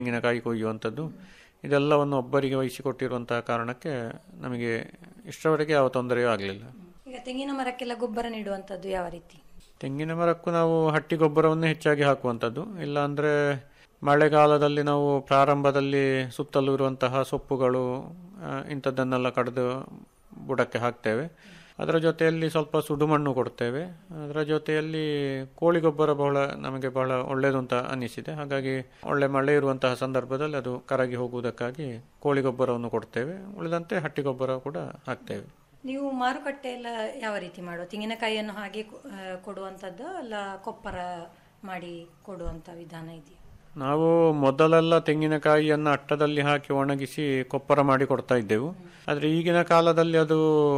ತೆಂಗಿನಕಾಯಿ ಕೊಯ್ಯುವಂಥದ್ದು ಇದೆಲ್ಲವನ್ನು ಒಬ್ಬರಿಗೆ ವಹಿಸಿಕೊಟ್ಟಿರುವಂತಹ ಕಾರಣಕ್ಕೆ ನಮಗೆ ಇಷ್ಟರವರೆಗೆ ಯಾವ ತೊಂದರೆಯೂ ಆಗಲಿಲ್ಲ ಈಗ ತೆಂಗಿನ ಮರಕ್ಕೆಲ್ಲ ಗೊಬ್ಬರ ನೀಡುವಂಥದ್ದು ಯಾವ ರೀತಿ ತೆಂಗಿನ ಮರಕ್ಕೂ ನಾವು ಹಟ್ಟಿ ಗೊಬ್ಬರವನ್ನೇ ಹೆಚ್ಚಾಗಿ ಹಾಕುವಂಥದ್ದು ಇಲ್ಲಾಂದರೆ ಮಳೆಗಾಲದಲ್ಲಿ ನಾವು ಪ್ರಾರಂಭದಲ್ಲಿ ಸುತ್ತಲೂ ಇರುವಂತಹ ಸೊಪ್ಪುಗಳು ಆ, ಇಂಥದ್ದನ್ನೆಲ್ಲ ಕಡಿದು ಬುಡಕ್ಕೆ ಹಾಕ್ತೇವೆ ಅದರ ಜೊತೆಯಲ್ಲಿ ಸ್ವಲ್ಪ ಸುಡುಮಣ್ಣು ಕೊಡ್ತೇವೆ ಅದರ ಜೊತೆಯಲ್ಲಿ ಕೋಳಿ ಗೊಬ್ಬರ ಬಹಳ ನಮಗೆ ಬಹಳ ಒಳ್ಳೆಯದು ಅಂತ ಅನ್ನಿಸಿದೆ ಹಾಗಾಗಿ ಒಳ್ಳೆ ಮಳೆ ಇರುವಂತಹ ಸಂದರ್ಭದಲ್ಲಿ ಅದು ಕರಗಿ ಹೋಗುವುದಕ್ಕಾಗಿ ಕೋಳಿ ಗೊಬ್ಬರವನ್ನು ಕೊಡ್ತೇವೆ ಉಳಿದಂತೆ ಹಟ್ಟಿ ಗೊಬ್ಬರ ಕೂಡ ಹಾಕ್ತೇವೆ ನೀವು ಮಾರುಕಟ್ಟೆ ಎಲ್ಲ ಯಾವ ರೀತಿ ಮಾಡುವ ತೆಂಗಿನಕಾಯಿಯನ್ನು ಹಾಗೆ ಕೊ- ಆ, ಕೊಡುವಂಥದ್ದು ಅಲ್ಲ ಕೊಪ್ಪರ ಮಾಡಿ ಕೊಡುವಂಥ ವಿಧಾನ ಇದೆಯಾ ನಾವು ಮೊದಲೆಲ್ಲ ತೆಂಗಿನಕಾಯಿಯನ್ನು ಅಟ್ಟದಲ್ಲಿ ಹಾಕಿ ಒಣಗಿಸಿ ಕೊಪ್ಪರ ಮಾಡಿ ಕೊಡ್ತಾ ಇದ್ದೆವು ಆದರೆ ಈಗಿನ ಕಾಲದಲ್ಲಿ ಅದು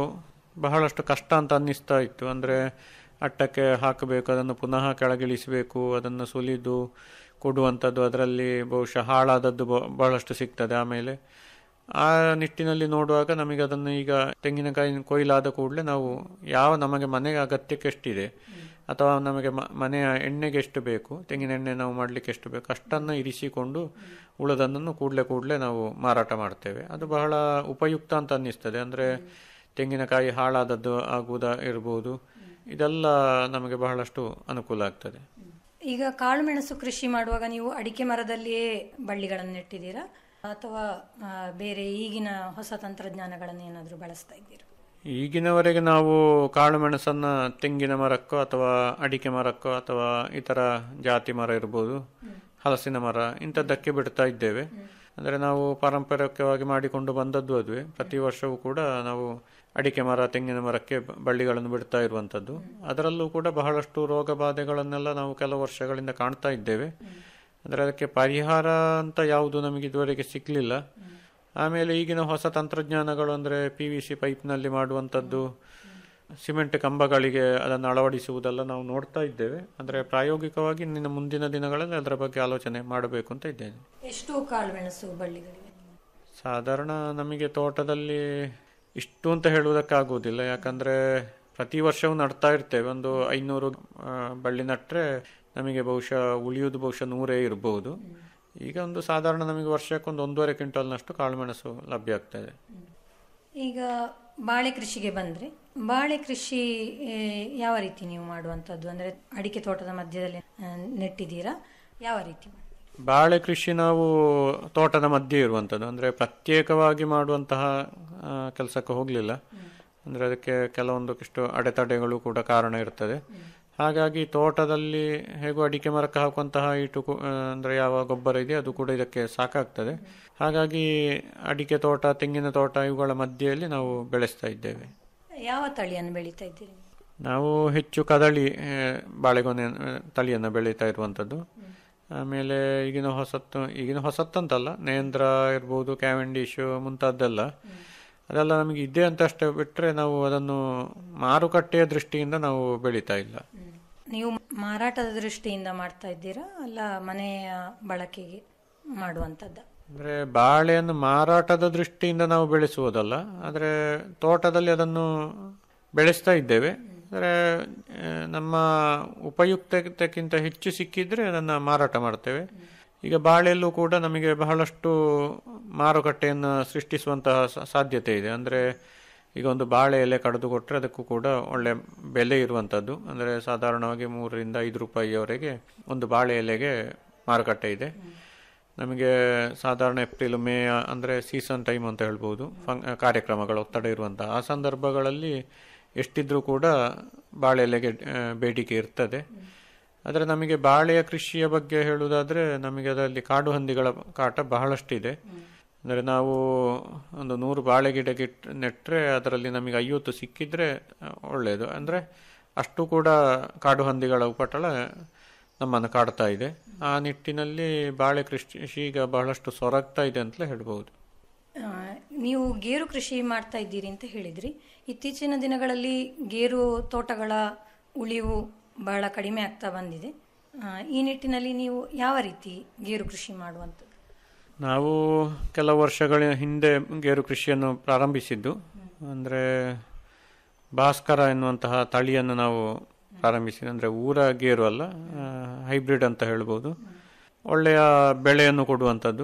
ಬಹಳಷ್ಟು ಕಷ್ಟ ಅಂತ ಅನ್ನಿಸ್ತಾ ಇತ್ತು ಅಂದರೆ ಅಟ್ಟಕ್ಕೆ ಹಾಕಬೇಕು ಅದನ್ನು ಪುನಃ ಕೆಳಗಿಳಿಸಬೇಕು ಅದನ್ನು ಸುಲಿದು ಕೊಡುವಂಥದ್ದು ಅದರಲ್ಲಿ ಬಹುಶಃ ಹಾಳಾದದ್ದು ಬ- ಬಹಳಷ್ಟು ಸಿಗ್ತದೆ ಆಮೇಲೆ ಆ ನಿಟ್ಟಿನಲ್ಲಿ ನೋಡುವಾಗ ನಮಗೆ ಅದನ್ನು ಈಗ ತೆಂಗಿನಕಾಯಿ ಕೊಯ್ಲಾದ ಕೂಡಲೇ ನಾವು ಯಾವ ನಮಗೆ ಮನೆಗೆ ಅಗತ್ಯಕ್ಕೆ ಎಷ್ಟಿದೆ ಅಥವಾ ನಮಗೆ ಮ- ಮನೆಯ ಎಣ್ಣೆಗೆ ಎಷ್ಟು ಬೇಕು ತೆಂಗಿನ ಎಣ್ಣೆ ನಾವು ಮಾಡಲಿಕ್ಕೆ ಎಷ್ಟು ಬೇಕು ಅಷ್ಟನ್ನು ಇರಿಸಿಕೊಂಡು ಉಳಿದನ್ನು ಕೂಡಲೇ ಕೂಡಲೇ ನಾವು ಮಾರಾಟ ಮಾಡ್ತೇವೆ ಅದು ಬಹಳ ಉಪಯುಕ್ತ ಅಂತ ಅನ್ನಿಸ್ತದೆ ಅಂದರೆ ತೆಂಗಿನಕಾಯಿ ಹಾಳಾದದ್ದು ಆಗುವುದ ಇರ್ಬೋದು ಇದೆಲ್ಲ ನಮಗೆ ಬಹಳಷ್ಟು ಅನುಕೂಲ ಆಗ್ತದೆ ಈಗ ಕಾಳುಮೆಣಸು ಕೃಷಿ ಮಾಡುವಾಗ ನೀವು ಅಡಿಕೆ ಮರದಲ್ಲಿಯೇ ಬಳ್ಳಿಗಳನ್ನು ನೆಟ್ಟಿದ್ದೀರಾ ಅಥವಾ ಆ, ಬೇರೆ ಈಗಿನ ಹೊಸ ತಂತ್ರಜ್ಞಾನಗಳನ್ನು ಏನಾದರೂ ಬಳಸ್ತಾ ಇದ್ದೀರಾ ಈಗಿನವರೆಗೆ ನಾವು ಕಾಳು ಮೆಣಸನ್ನು ತೆಂಗಿನ ಮರಕ್ಕೋ ಅಥವಾ ಅಡಿಕೆ ಮರಕ್ಕೋ ಅಥವಾ ಇತರ ಜಾತಿ ಮರ ಇರ್ಬೋದು ಹಲಸಿನ ಮರ ಇಂಥದ್ದಕ್ಕೆ ಬಿಡ್ತಾ ಇದ್ದೇವೆ ಅಂದರೆ ನಾವು ಪಾರಂಪರಿಕವಾಗಿ ಮಾಡಿಕೊಂಡು ಬಂದದ್ದು ಅದುವೆ ಪ್ರತಿ ವರ್ಷವೂ ಕೂಡ ನಾವು ಅಡಿಕೆ ಮರ ತೆಂಗಿನ ಮರಕ್ಕೆ ಬ- ಬಳ್ಳಿಗಳನ್ನು ಬಿಡ್ತಾ ಇರುವಂಥದ್ದು ಅದರಲ್ಲೂ ಕೂಡ ಬಹಳಷ್ಟು ರೋಗ ಬಾಧೆಗಳನ್ನೆಲ್ಲ ನಾವು ಕೆಲವು ವರ್ಷಗಳಿಂದ ಕಾಣ್ತಾ ಇದ್ದೇವೆ ಅಂದರೆ ಅದಕ್ಕೆ ಪರಿಹಾರ ಅಂತ ಯಾವುದು ನಮಗೆ ಇದುವರೆಗೆ ಸಿಕ್ಕಲಿಲ್ಲ ಆಮೇಲೆ ಈಗಿನ ಹೊಸ ತಂತ್ರಜ್ಞಾನಗಳು ಅಂದರೆ ಪಿ ವಿ ಸಿ ಪೈಪ್ನಲ್ಲಿ ಮಾಡುವಂಥದ್ದು ಸಿಮೆಂಟ್ ಕಂಬಗಳಿಗೆ ಅದನ್ನು ಅಳವಡಿಸುವುದೆಲ್ಲ ನಾವು ನೋಡ್ತಾ ಇದ್ದೇವೆ ಅಂದರೆ ಪ್ರಾಯೋಗಿಕವಾಗಿ ನಿನ್ನ ಮುಂದಿನ ದಿನಗಳಲ್ಲಿ ಅದರ ಬಗ್ಗೆ ಆಲೋಚನೆ ಮಾಡಬೇಕು ಅಂತ ಇದ್ದೇನೆ ಎಷ್ಟು ಕಾಳುಮೆಣಸು ಬಳ್ಳಿಗಳಿವೆ ಸಾಧಾರಣ ನಮಗೆ ತೋಟದಲ್ಲಿ ಇಷ್ಟು ಅಂತ ಹೇಳುವುದಕ್ಕಾಗುವುದಿಲ್ಲ ಯಾಕಂದರೆ ಪ್ರತಿ ವರ್ಷವೂ ನಡ್ತಾ ಇರ್ತೇವೆ ಒಂದು ಐನೂರು ಆ, ಬಳ್ಳಿ ನಟ್ಟರೆ ನಮಗೆ ಬಹುಶಃ ಉಳಿಯುವುದು ಬಹುಶಃ ನೂರೇ ಇರಬಹುದು ಈಗ ಒಂದು ಸಾಧಾರಣ ನಮಗೆ ವರ್ಷಕ್ಕೊಂದು ಒಂದೂವರೆ ಕ್ವಿಂಟಲ್ನಷ್ಟು ಕಾಳುಮೆಣಸು ಲಭ್ಯ ಆಗ್ತದೆ ಈಗ ಬಾಳೆ ಕೃಷಿಗೆ ಬಂದರೆ ಬಾಳೆ ಕೃಷಿ ಆ, ಯಾವ ರೀತಿ ನೀವು ಮಾಡುವಂಥದ್ದು ಅಂದರೆ ಅಡಿಕೆ ತೋಟದ ಮಧ್ಯದಲ್ಲಿ ಆ, ನೆಟ್ಟಿದ್ದೀರಾ ಯಾವ ರೀತಿ ಮಾಡಿ ಬಾಳೆ ಕೃಷಿ ನಾವು ತೋಟದ ಮಧ್ಯೆ ಇರುವಂಥದ್ದು ಅಂದರೆ ಪ್ರತ್ಯೇಕವಾಗಿ ಮಾಡುವಂತಹ ಕೆಲಸಕ್ಕೆ ಹೋಗಲಿಲ್ಲ ಅಂದರೆ ಅದಕ್ಕೆ ಕೆಲವೊಂದಕ್ಕಿಷ್ಟು ಅಡೆತಡೆಗಳು ಕೂಡ ಕಾರಣ ಇರ್ತದೆ ಹಾಗಾಗಿ ತೋಟದಲ್ಲಿ ಹೇಗೂ ಅಡಿಕೆ ಮರಕ್ಕೆ ಹಾಕುವಂತಹ ಇಟು ಕು- ಆ, ಅಂದರೆ ಯಾವ ಗೊಬ್ಬರ ಇದೆ ಅದು ಕೂಡ ಇದಕ್ಕೆ ಸಾಕಾಗ್ತದೆ ಹಾಗಾಗಿ ಅಡಿಕೆ ತೋಟ ತೆಂಗಿನ ತೋಟ ಇವುಗಳ ಮಧ್ಯೆಯಲ್ಲಿ ನಾವು ಬೆಳೆಸ್ತಾ ಇದ್ದೇವೆ ಯಾವ ತಳಿಯನ್ನು ಬೆಳೀತಾ ಇದ್ದೀರಿ ನಾವು ಹೆಚ್ಚು ಕದಳಿ ಆ, ಬಾಳೆಗೊನೆ ಆ, ತಳಿಯನ್ನು ಬೆಳೀತಾ ಇರುವಂಥದ್ದು ಆಮೇಲೆ ಈಗಿನ ಹೊಸತ್ತು ಈಗಿನ ಹೊಸತ್ತಂತಲ್ಲ ನೇಂದ್ರ ಇರ್ಬೋದು ಕ್ಯಾವೆಂಡಿಶು ಮುಂತಾದ್ದೆಲ್ಲ ಅದೆಲ್ಲ ನಮಗೆ ಇದೆ ಅಂತ ಅಷ್ಟೇ ಬಿಟ್ಟರೆ ನಾವು ಅದನ್ನು ಮಾರುಕಟ್ಟೆಯ ದೃಷ್ಟಿಯಿಂದ ನಾವು ಬೆಳೀತಾ ಇಲ್ಲ ನೀವು ಮಾರಾಟದ ದೃಷ್ಟಿಯಿಂದ ಮಾಡ್ತಾ ಇದ್ದೀರಾ ಅಲ್ಲ ಮನೆಯ ಬಳಕೆಗೆ ಮಾಡುವಂಥದ್ದು ಅಂದರೆ ಬಾಳೆಯನ್ನು ಮಾರಾಟದ ದೃಷ್ಟಿಯಿಂದ ನಾವು ಬೆಳೆಸುವುದಲ್ಲ ಆದರೆ ತೋಟದಲ್ಲಿ ಅದನ್ನು ಬೆಳೆಸ್ತಾ ಇದ್ದೇವೆ ಅಂದರೆ ಆ, ನಮ್ಮ ಉಪಯುಕ್ತತೆಗಿಂತ ಹೆಚ್ಚು ಸಿಕ್ಕಿದ್ರೆ ಅದನ್ನು ಮಾರಾಟ ಮಾಡ್ತೇವೆ ಈಗ ಬಾಳೆಯಲ್ಲೂ ಕೂಡ ನಮಗೆ ಬಹಳಷ್ಟು ಮಾರುಕಟ್ಟೆಯನ್ನು ಸೃಷ್ಟಿಸುವಂತಹ ಸ- ಸಾಧ್ಯತೆ ಇದೆ ಅಂದರೆ ಈಗ ಒಂದು ಬಾಳೆ ಎಲೆ ಕಡಿದು ಕೊಟ್ಟರೆ ಅದಕ್ಕೂ ಕೂಡ ಒಳ್ಳೆ ಬೆಲೆ ಇರುವಂಥದ್ದು ಅಂದರೆ ಸಾಧಾರಣವಾಗಿ ಮೂರರಿಂದ ಐದು ರೂಪಾಯಿಯವರೆಗೆ ಒಂದು ಬಾಳೆ ಎಲೆಗೆ ಮಾರುಕಟ್ಟೆ ಇದೆ ನಮಗೆ ಸಾಧಾರಣ ಏಪ್ರಿಲ್ ಮೇ ಅಂದರೆ ಸೀಸನ್ ಟೈಮ್ ಅಂತ ಹೇಳ್ಬೋದು ಫಂಕ್ ಕಾರ್ಯಕ್ರಮಗಳ ಒತ್ತಡ ಇರುವಂತಹ ಆ ಸಂದರ್ಭಗಳಲ್ಲಿ ಎಷ್ಟಿದ್ರೂ ಕೂಡ ಬಾಳೆ ಎಲೆಗೆ ಆ, ಬೇಡಿಕೆ ಇರ್ತದೆ ಆದರೆ ನಮಗೆ ಬಾಳೆಯ ಕೃಷಿಯ ಬಗ್ಗೆ ಹೇಳುವುದಾದರೆ ನಮಗೆ ಅದರಲ್ಲಿ ಕಾಡು ಹಂದಿಗಳ ಕಾಟ ಬಹಳಷ್ಟಿದೆ ಅಂದರೆ ನಾವು ಒಂದು ನೂರು ಬಾಳೆ ಗಿಡ ಗಿಟ್ ನೆಟ್ಟರೆ ಅದರಲ್ಲಿ ನಮಗೆ ಐವತ್ತು ಸಿಕ್ಕಿದ್ರೆ ಆ, ಒಳ್ಳೆಯದು ಅಂದರೆ ಅಷ್ಟು ಕೂಡ ಕಾಡು ಹಂದಿಗಳ ಉಪಟಳ ನಮ್ಮನ್ನು ಕಾಡ್ತಾ ಇದೆ ಆ ನಿಟ್ಟಿನಲ್ಲಿ ಬಾಳೆ ಕೃಷಿ ಈಗ ಬಹಳಷ್ಟು ಸೊರಗ್ತಾ ಇದೆ ಅಂತಲೇ ಹೇಳ್ಬೋದು ಆ, ನೀವು ಗೇರು ಕೃಷಿ ಮಾಡ್ತಾ ಇದ್ದೀರಿ ಅಂತ ಹೇಳಿದ್ರಿ ಇತ್ತೀಚಿನ ದಿನಗಳಲ್ಲಿ ಗೇರು ತೋಟಗಳ ಉಳಿವು ಬಹಳ ಕಡಿಮೆ ಆಗ್ತಾ ಬಂದಿದೆ ಆ, ಈ ನಿಟ್ಟಿನಲ್ಲಿ ನೀವು ಯಾವ ರೀತಿ ಗೇರು ಕೃಷಿ ಮಾಡುವಂಥದ್ದು ನಾವು ಕೆಲವು ವರ್ಷಗಳ ಹಿಂದೆ ಗೇರು ಕೃಷಿಯನ್ನು ಪ್ರಾರಂಭಿಸಿದ್ದು ಅಂದರೆ ಭಾಸ್ಕರ ಎನ್ನುವಂತಹ ತಳಿಯನ್ನು ನಾವು ಪ್ರಾರಂಭಿಸಿದ್ದು ಅಂದರೆ ಊರ ಗೇರು ಅಲ್ಲ ಹೈಬ್ರಿಡ್ ಅಂತ ಹೇಳ್ಬೋದು ಒಳ್ಳೆಯ ಬೆಳೆಯನ್ನು ಕೊಡುವಂಥದ್ದು